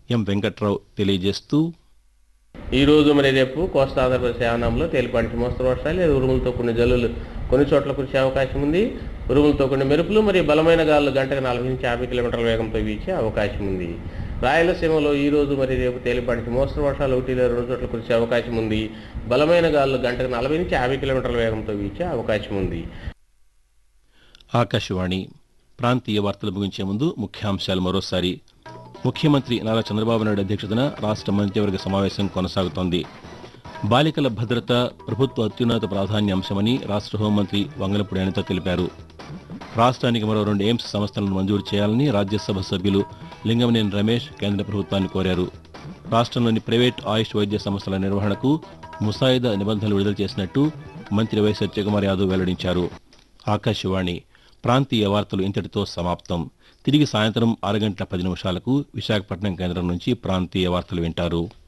ఎం వెంకట్రావు తెలియజేస్తూ ఈ రోజు మరి రేపు కోస్తా ఆంధ్రప్రదేశ్ యావనంలో తేలిపాటి మోస్తరు వర్షాలు లేదా ఉరుములతో కొన్ని జల్లులు కొన్ని చోట్ల కురిసే అవకాశం ఉంది ఉరుములతో కొన్ని మెరుపులు మరియు బలమైన గాలులు గంటకు నలభై నుంచి యాభై కిలోమీటర్ల వేగంతో వీచే అవకాశం ఉంది రాయలసీమలో ఈ రోజు మరి రేపు తేలిపాటి మోస్తరు వర్షాలు ఒకటి లేదా రెండు చోట్ల కురిసే అవకాశం ఉంది బలమైన గాలులు గంటకు నలభై నుంచి యాభై కిలోమీటర్ల వేగంతో వీచే అవకాశం ఉంది ఆకాశవాణి ప్రాంతీయ వార్తలు ముగించే ముందు ముఖ్యాంశాలు మరోసారి ముఖ్యమంత్రి నారా చంద్రబాబు నాయుడు అధ్యక్షతన రాష్ట్ర మంత్రివర్గ సమావేశం కొనసాగుతోంది బాలికల భద్రత ప్రభుత్వ అత్యున్నత ప్రాధాన్య అంశమని రాష్ట్ర హోంమంత్రి వంగలపూడి అనిత తెలిపారు రాష్ట్రానికి మరో రెండు ఎయిమ్స్ సంస్థలను మంజూరు చేయాలని రాజ్యసభ సభ్యులు లింగమనేని రమేష్ కేంద్ర ప్రభుత్వాన్ని కోరారు రాష్ట్రంలోని ప్రైవేట్ ఆయుష్ వైద్య సంస్థల నిర్వహణకు ముసాయిదా నిబంధనలు విడుదల చేసినట్టు మంత్రి వై సత్యకుమార్ యాదవ్ వెల్లడించారు ఆకాశవాణి ప్రాంతీయ వార్తలు ఇంతటితో సమాప్తం తిరిగి సాయంత్రం ఆరు గంటల పది నిమిషాలకు విశాఖపట్నం కేంద్రం నుంచి ప్రాంతీయ వార్తలు వింటారు